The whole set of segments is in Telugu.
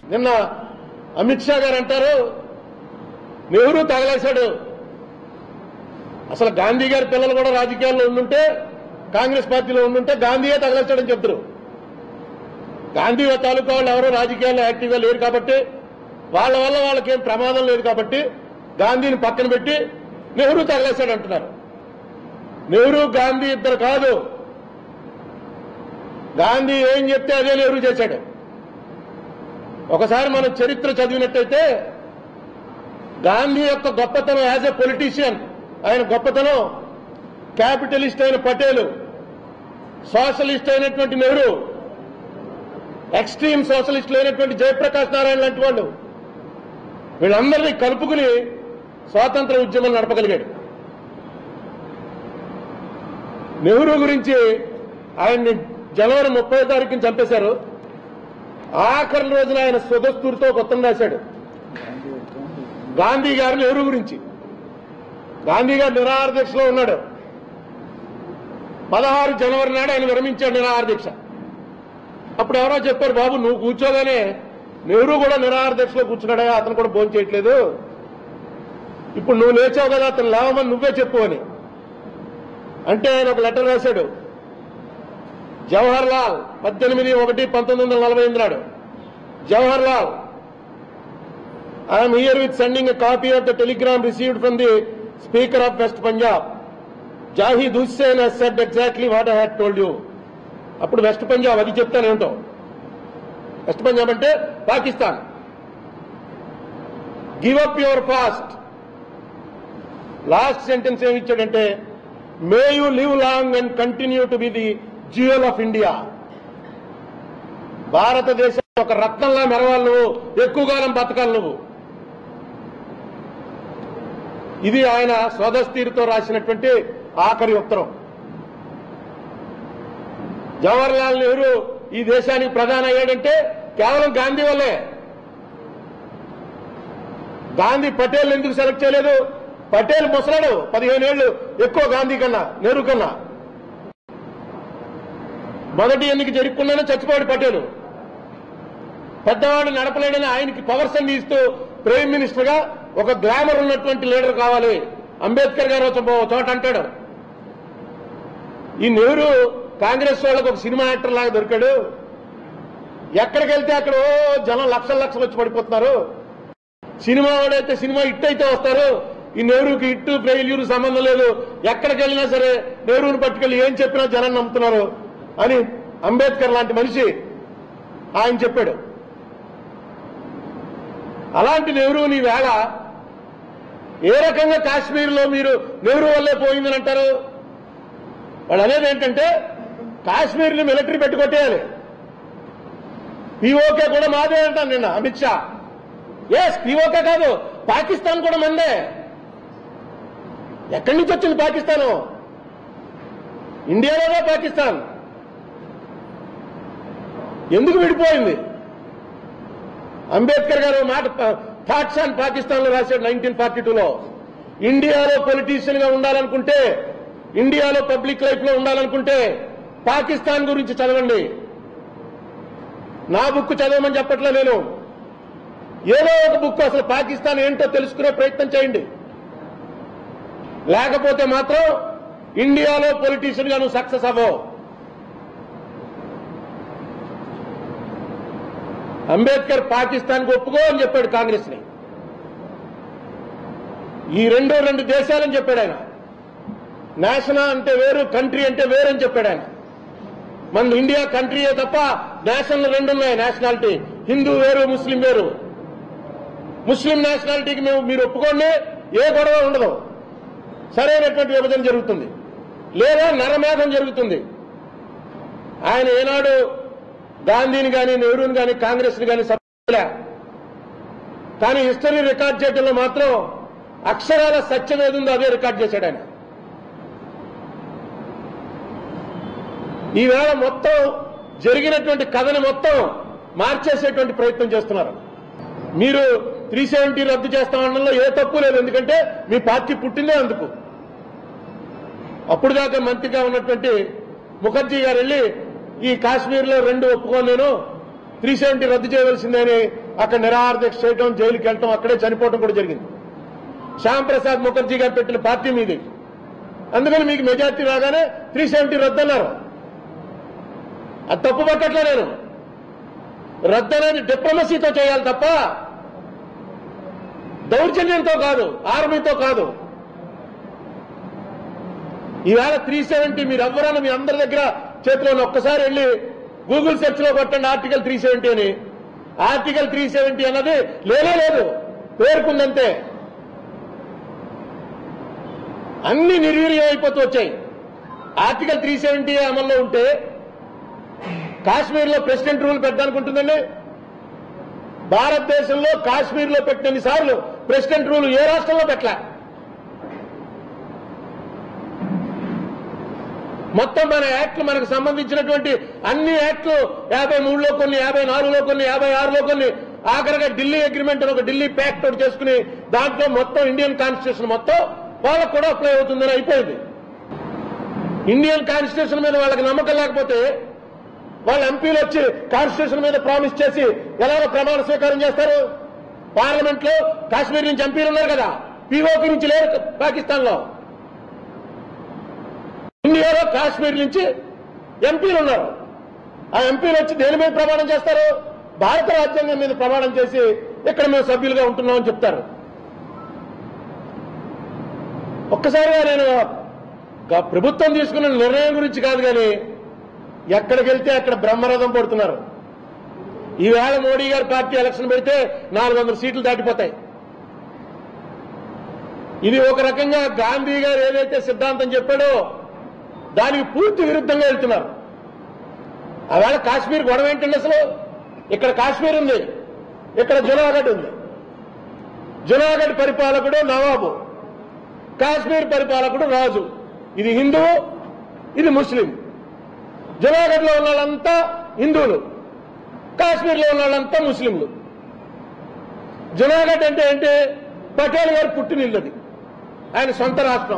నిన్న అమిత్ షా గారు అంటారు నెహ్రూ తగలేశాడు అసలు గాంధీ గారి పిల్లలు కూడా రాజకీయాల్లో ఉండుంటే కాంగ్రెస్ పార్టీలో ఉండుంటే గాంధీయే తగలేశాడని చెప్తారు గాంధీ తాలూకా వాళ్ళు ఎవరో రాజకీయాల్లో యాక్టివ్గా లేరు కాబట్టి వాళ్ళ వల్ల వాళ్ళకేం ప్రమాదం లేదు కాబట్టి గాంధీని పక్కన పెట్టి నెహ్రూ తగలేశాడు అంటున్నారు నెహ్రూ గాంధీ ఇద్దరు కాదు గాంధీ ఏం చెప్తే అదే నెహ్రూ చేశాడు ఒకసారి మనం చరిత్ర చదివినట్టయితే గాంధీ యొక్క గొప్పతనం యాజ్ ఎ పొలిటీషియన్ ఆయన గొప్పతనం క్యాపిటలిస్ట్ అయిన పటేలు సోషలిస్ట్ అయినటువంటి నెహ్రూ ఎక్స్ట్రీమ్ సోషలిస్టులు అయినటువంటి జయప్రకాష్ నారాయణ లాంటి వాళ్ళు వీళ్ళందరినీ కలుపుకుని స్వాతంత్ర ఉద్యమం నడపగలిగాడు నెహ్రూ గురించి ఆయన్ని జనవరి ముప్పై తారీఖుని చంపేశారు ఆఖరి రోజున ఆయన స్వదస్తూరితో కొత్త రాశాడు గాంధీ గారు నెహ్రూ గురించి గాంధీ గారు నిరాహార దీక్షలో ఉన్నాడు పదహారు జనవరి నాడు ఆయన విరమించాడు నిరాహార దీక్ష అప్పుడు ఎవరో చెప్పారు బాబు నువ్వు కూర్చోగానే నెహ్రూ కూడా నిరాహార దీక్షలో కూర్చున్నాడా అతను కూడా భోజనం చేయట్లేదు ఇప్పుడు నువ్వు లేచావు కదా అతను లేవమని నువ్వే చెప్పు అని అంటే ఆయన ఒక లెటర్ రాశాడు జవహర్ లాల్ పద్దెనిమిది ఒకటి పంతొమ్మిది వందల నలభై ఎనిమిది నాడు Jawahar Lal I'm here with sending a copy of the telegram received from the speaker of West Punjab Zahid Hussain he's said exactly what I had told you అప్పుడు వెస్ట్ పంజాబ్ అది చెప్తాను ఏమిటో వెస్ట్ పంజాబ్ అంటే Pakistan give up your fast last sentence ఏమి ఇచ్చాడంటే may you live long and continue to be the jewel of India Bharatadesham ఒక రత్నంలా మెరవాలి నువ్వు ఎక్కువ కాలం బతకాలి నువ్వు ఇది ఆయన స్వదస్తీరుతో రాసినటువంటి ఆఖరి ఉత్తరం జవహర్లాల్ నెహ్రూ ఈ దేశానికి ప్రధాని అయ్యాడంటే కేవలం గాంధీ వల్లే గాంధీ పటేల్ ఎందుకు సెలెక్ట్ చేయలేదు పటేల్ ముసలాడు పదిహేను ఏళ్ళు ఎక్కువ గాంధీ కన్నా నెహ్రూ కన్నా మొదటి ఎన్నిక జరుపుకున్నానే చచ్చిపోయాడు పటేల్ పెద్దవాడు నడపలేడని ఆయనకి పవర్స్ అన్ని ఇస్తూ ప్రైమ్ మినిస్టర్ గా ఒక గ్లామర్ ఉన్నటువంటి లీడర్ కావాలి అంబేద్కర్ గారు ఒక చోట అంటాడు ఈ నెహ్రూ కాంగ్రెస్ వాళ్ళకు ఒక సినిమా యాక్టర్ లాగా దొరికాడు ఎక్కడికి వెళ్తే అక్కడ ఓ జనం లక్షల లక్షలు వచ్చి పడిపోతున్నారు సినిమా వాడైతే సినిమా హిట్ అయితే వస్తారు ఈ నెహ్రూకి హిట్ ఫెయిల్యూర్ సంబంధం లేదు ఎక్కడికి వెళ్ళినా సరే నెహ్రూని పట్టుకెళ్ళి ఏం చెప్పినా జనం నమ్ముతున్నారు అని అంబేద్కర్ లాంటి మనిషి ఆయన చెప్పాడు అలాంటి నెహ్రూని వేళ ఏ రకంగా కాశ్మీర్లో మీరు నెహ్రూ వల్లే పోయిందని అంటారు వాళ్ళు అనేది ఏంటంటే కాశ్మీర్ని మిలిటరీ పెట్టి కొట్టేయాలి పీఓకే కూడా మాదే అంటాను నిన్న అమిత్ షా ఎస్ పీఓకే కాదు పాకిస్తాన్ కూడా మందే ఎక్కడి నుంచి వచ్చింది పాకిస్తాను ఇండియాలోనే పాకిస్తాన్ ఎందుకు విడిపోయింది అంబేద్కర్ గారు ఒక మాట థాట్స్ ఆన్ పాకిస్తాన్ లో రాశాడు నైన్టీన్ ఫార్టీ టూలో ఇండియాలో పొలిటీషియన్ గా ఉండాలనుకుంటే ఇండియాలో పబ్లిక్ లైఫ్ లో ఉండాలనుకుంటే పాకిస్తాన్ గురించి చదవండి నా బుక్ చదవమని చెప్పట్లే నేను ఏదో ఒక బుక్ అసలు పాకిస్తాన్ ఏంటో తెలుసుకునే ప్రయత్నం చేయండి లేకపోతే మాత్రం ఇండియాలో పొలిటీషియన్ గా నువ్వు సక్సెస్ అవ్వవు అంబేద్కర్ పాకిస్తాన్కి ఒప్పుకో అని చెప్పాడు కాంగ్రెస్ ని ఈ రెండో రెండు దేశాలని చెప్పాడు ఆయన నేషనల్ అంటే వేరు కంట్రీ అంటే వేరు అని చెప్పాడు ఆయన మన ఇండియా కంట్రీయే తప్ప నేషనల్ రెండు ఉన్నాయి నేషనాలిటీ హిందూ వేరు ముస్లిం వేరు ముస్లిం నేషనాలిటీకి మేము మీరు ఒప్పుకోండి ఏ గొడవ ఉండదు సరైనటువంటి విభజన జరుగుతుంది లేదా నరమేధం జరుగుతుంది ఆయన ఏనాడు గాంధీని కానీ నెహ్రూని కానీ కాంగ్రెస్ ని కానీ సపోర్ట్లే కానీ హిస్టరీ రికార్డ్ చేయడంలో మాత్రం అక్షరాల సత్యం ఏది ఉందో అదే రికార్డ్ చేశాడు ఆయన ఈవేళ మొత్తం జరిగినటువంటి కథని మొత్తం మార్చేసేటువంటి ప్రయత్నం చేస్తున్నారు మీరు త్రీ సెవెంటీ రద్దు చేస్తామనడంలో ఏ తప్పు లేదు ఎందుకంటే మీ పార్టీ పుట్టిందే అందుకు అప్పుడు దాకా మంత్రిగా ఉన్నటువంటి ముఖర్జీ గారు వెళ్ళి ఈ కాశ్మీర్లో రెండు ఒప్పుకోను నేను త్రీ సెవెంటీ రద్దు చేయవలసిందే అని అక్కడ నిరాహారదీక్ష చేయటం జైలుకి వెళ్ళటం అక్కడే చనిపోవటం కూడా జరిగింది శ్యామ్ ప్రసాద్ ముఖర్జీ గారు పెట్టిన పార్టీ మీది అందుకని మీకు మెజార్టీ రాగానే త్రీ సెవెంటీ రద్దన్నారు అది తప్పు పట్టట్లే నేను రద్దు అనేది డిప్లొమసీతో చేయాలి తప్ప దౌర్జన్యంతో కాదు ఆర్మీతో కాదు ఈవేళ త్రీ సెవెంటీ మీరు ఎవ్వరన్నా మీ అందరి దగ్గర చేతిలో ఉన్న ఒక్కసారి వెళ్ళి గూగుల్ సెర్చ్ లో కొట్టండి ఆర్టికల్ త్రీ సెవెంటీ అని ఆర్టికల్ త్రీ సెవెంటీ అన్నది లేనే లేదు పేర్కొందంతే అన్ని నిర్వీర్యం అయిపోతూ వచ్చాయి ఆర్టికల్ త్రీ సెవెంటీ అమల్లో ఉంటే కాశ్మీర్లో ప్రెసిడెంట్ రూల్ పెట్టాలనుకుంటుందండి భారతదేశంలో కాశ్మీర్లో పెట్టినన్ని సార్లు ప్రెసిడెంట్ రూల్ ఏ రాష్ట్రంలో పెట్టలే మొత్తం మన యాక్ట్లు మనకు సంబంధించినటువంటి అన్ని యాక్ట్లు యాభై మూడులో కొన్ని యాభై నాలుగులో కొన్ని యాభై ఆరులో కొన్ని ఆఖరిగా ఢిల్లీ అగ్రిమెంట్ అని ఒక ఢిల్లీ ప్యాక్ట్ ఒకటి చేసుకుని దాంట్లో మొత్తం ఇండియన్ కాన్స్టిట్యూషన్ మొత్తం వాళ్ళకు కూడా అప్లై అవుతుందని అయిపోయింది ఇండియన్ కాన్స్టిట్యూషన్ మీద వాళ్ళకి నమ్మకం లేకపోతే వాళ్ళ ఎంపీలు వచ్చి కాన్స్టిట్యూషన్ మీద ప్రామిస్ చేసి ఎలాగో ప్రమాణ స్వీకారం చేస్తారు పార్లమెంట్ లో కాశ్మీర్ నుంచి ఎంపీలు ఉన్నారు కదా పీఓకి నుంచి లేరు పాకిస్తాన్ లో ఇండియాలో కాశ్మీర్ నుంచి ఎంపీలు ఉన్నారు ఆ ఎంపీలు వచ్చి దేని మీద ప్రమాణం చేస్తారు భారత రాజ్యాంగం మీద ప్రమాణం చేసి ఇక్కడ మేము సభ్యులుగా ఉంటున్నామని చెప్తారు ఒక్కసారిగా నేను గ- ప్రభుత్వం తీసుకున్న నిర్ణయం గురించి కాదు కానీ ఎక్కడికి వెళ్తే అక్కడ బ్రహ్మరథం పడుతున్నారు ఈవేళ మోడీ గారి పార్టీ ఎలక్షన్ పెడితే నాలుగు వందల సీట్లు దాటిపోతాయి ఇది ఒక రకంగా గాంధీ గారు ఏదైతే సిద్ధాంతం చెప్పాడో దానికి పూర్తి విరుద్ధంగా వెళ్తున్నారు ఆవేళ కాశ్మీర్ గొడవ ఏంటండి అసలు ఇక్కడ కాశ్మీర్ ఉంది ఇక్కడ జునాగఢ్ ఉంది జునాగఢ్ పరిపాలకుడు నవాబు కాశ్మీర్ పరిపాలకుడు రాజు ఇది హిందువు ఇది ముస్లిం జునాగఢ్ లో ఉన్న వాళ్ళంతా హిందువులు కాశ్మీర్లో ఉన్న వాళ్ళంతా ముస్లింలు జునాగఢ్ అంటే ఏంటి పటేల్ గారు పుట్టినిల్లు అది ఆయన సొంత రాష్ట్రం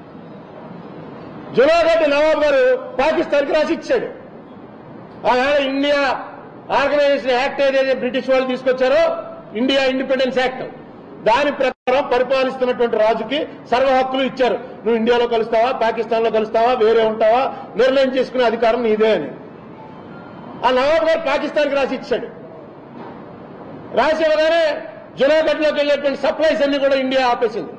జునాగఢ్ నవాబ్ గారు పాకిస్తాన్కి రాసి ఇచ్చాడు ఆవేళ ఇండియా ఆర్గనైజేషన్ యాక్ట్ ఏదైతే బ్రిటిష్ వాళ్ళు తీసుకొచ్చారో ఇండియా ఇండిపెండెన్స్ యాక్ట్ దాని ప్రకారం పరిపాలిస్తున్నటువంటి రాజుకి సర్వ హక్కులు ఇచ్చారు నువ్వు ఇండియాలో కలుస్తావా పాకిస్తాన్ లో కలుస్తావా వేరే ఉంటావా నిర్ణయం చేసుకునే అధికారం నీదే అని ఆ నవాబ్ గారు పాకిస్తాన్కి రాసి ఇచ్చాడు రాసి ఇవ్వగానే జునాగఢ్ లోకి వెళ్ళేటువంటి సప్లైస్ అన్ని కూడా ఇండియా ఆపేసింది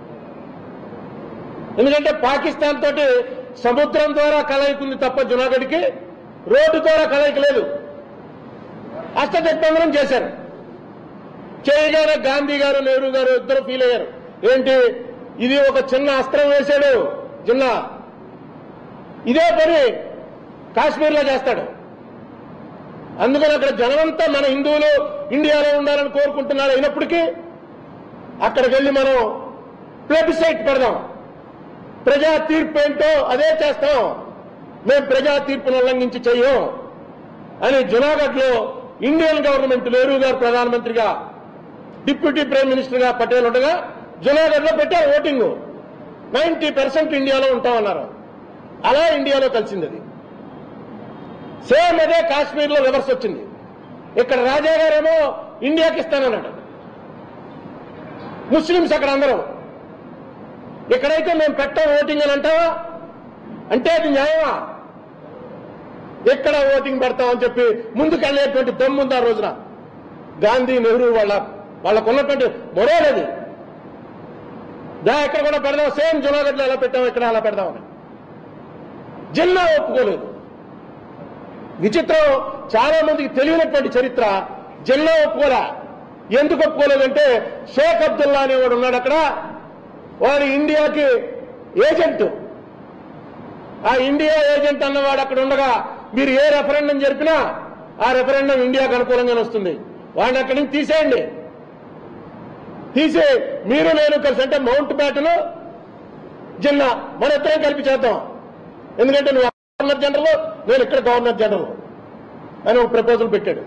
ఎందుకంటే పాకిస్తాన్ తోటి సముద్రం ద్వారా కలయికుంది తప్ప జునాగఢ్కి రోడ్డు ద్వారా కలయిక లేదు అష్టదిగ్బంధనం చేశారు చేయగానే గాంధీ గారు నెహ్రూ గారు ఇద్దరు ఫీల్ అయ్యారు ఏంటి ఇది ఒక చిన్న అస్త్రం వేశాడు జిన్నా ఇదే పని కాశ్మీర్లో చేస్తాడు అందుకని అక్కడ జనమంతా మన హిందువులు ఇండియాలో ఉండాలని కోరుకుంటున్నారు అయినప్పటికీ అక్కడికి వెళ్ళి మనం ప్లెబిసైట్ పెడదాం ప్రజా తీర్పు ఏంటో అదే చేస్తాం మేము ప్రజా తీర్పును ఉల్లంఘించి చెయ్యం అని జునాగఢ్ లో ఇండియన్ గవర్నమెంట్ నెహ్రూ గారు ప్రధానమంత్రిగా డిప్యూటీ ప్రైమ్ మినిస్టర్ గా పటేల్ ఉండగా జునాగఢ్ లో పెట్టారు ఓటింగ్ నైన్టీ పర్సెంట్ ఇండియాలో ఉంటామన్నారు అలా ఇండియాలో కలిసింది అది సేమ్ అదే కాశ్మీర్ లో రివర్స్ వచ్చింది ఇక్కడ రాజా గారేమో ఇండియాకి ఇస్తానన్నాడు ముస్లింస్ అక్కడ అందరూ ఇక్కడైతే మేము పెట్టాం ఓటింగ్ అని అంటావా అంటే అది న్యాయమా ఎక్కడ ఓటింగ్ పెడతామని చెప్పి ముందుకెళ్లేటువంటి దమ్ముంది ఆ రోజున గాంధీ నెహ్రూ వాళ్ళ వాళ్ళకు ఉన్నటువంటి మొరేలది దా ఇక్కడ కూడా పెడదాం సేమ్ జునాగఢ్ లో ఎలా పెట్టాం ఇక్కడ అలా పెడదామని జిల్లా ఒప్పుకోలేదు విచిత్రం చాలా మందికి తెలియనటువంటి చరిత్ర జిల్లా ఒప్పుకోలే ఎందుకు ఒప్పుకోలేదంటే షేక్ అబ్దుల్లా అనేవాడు ఉన్నాడు అక్కడ వాడు ఇండియాకి ఏజెంట్ ఆ ఇండియా ఏజెంట్ అన్నవాడు అక్కడ ఉండగా మీరు ఏ రెఫరెండం జరిపినా ఆ రెఫరెండం ఇండియాకు అనుకూలంగానే వస్తుంది వాడిని అక్కడి నుంచి తీసేయండి తీసి మీరు నేను కలిసి అంటే మౌంట్ బ్యాటను జిల్లా మన ఇద్దరం కలిపి చేద్దాం ఎందుకంటే నువ్వు గవర్నర్ జనరల్ నేను ఇక్కడ గవర్నర్ జనరల్ అని ఒక ప్రపోజల్ పెట్టాడు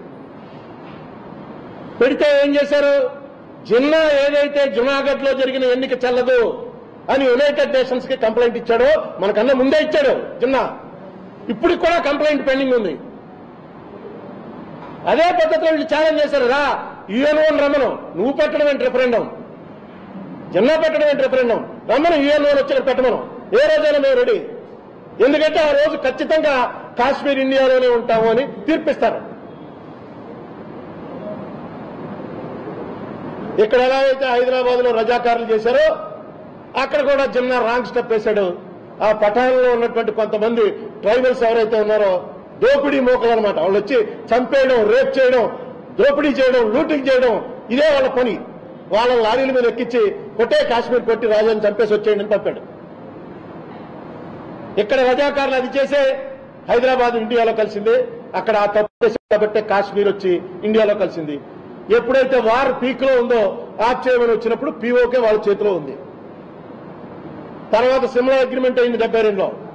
పెడితే ఏం చేశారు జిన్నా ఏదైతే జునాగఢ్ లో జరిగిన ఎన్నిక చెల్లదు అని యునైటెడ్ నేషన్స్ కి కంప్లైంట్ ఇచ్చాడో మనకన్నా ముందే ఇచ్చాడు జిన్నా ఇప్పుడు కూడా కంప్లైంట్ పెండింగ్ ఉంది అదే పద్ధతిలో వీళ్ళు ఛాలెంజ్ చేశారు రా యుఎన్ఓ రమ్మను నువ్వు పెట్టడం ఏంటి రెఫరెండం జిన్నా పెట్టడం ఏంటి రెఫరెండం రమ్మను యుఎన్ఓ వచ్చి పెట్టమను ఏ రోజైనా మేము రెడీ ఎందుకంటే ఆ రోజు ఖచ్చితంగా కాశ్మీర్ ఇండియాలోనే ఉంటాము అని తీర్పిస్తారు ఇక్కడ ఎలా అయితే హైదరాబాద్ లో రజాకారులు చేశారో అక్కడ కూడా జిన్నా రాంగ్ స్టెప్ వేశాడు ఆ పఠాన్లో ఉన్నటువంటి కొంతమంది ట్రైబల్స్ ఎవరైతే ఉన్నారో దోపిడీ మోకలు అనమాట వాళ్ళు వచ్చి చంపేయడం రేప్ చేయడం దోపిడీ చేయడం లూటింగ్ చేయడం ఇదే వాళ్ళ పని వాళ్ళ లారీల మీద ఎక్కించి కొట్టే కాశ్మీర్ కొట్టి రాజాని చంపేసి వచ్చేయండి అని పంపాడు ఇక్కడ రజాకారులు అది చేసే హైదరాబాద్ ఇండియాలో కలిసింది అక్కడ ఆ తప్పు చేసి కాబట్టే కాశ్మీర్ వచ్చి ఇండియాలో కలిసింది ఎప్పుడైతే వార్ పీక్ లో ఉందో ఆఫ్ చేయమని వచ్చినప్పుడు పీఓకే వాళ్ళ చేతిలో ఉంది తర్వాత సిమ్లా అగ్రిమెంట్ అయింది డెబ్బై రెండులో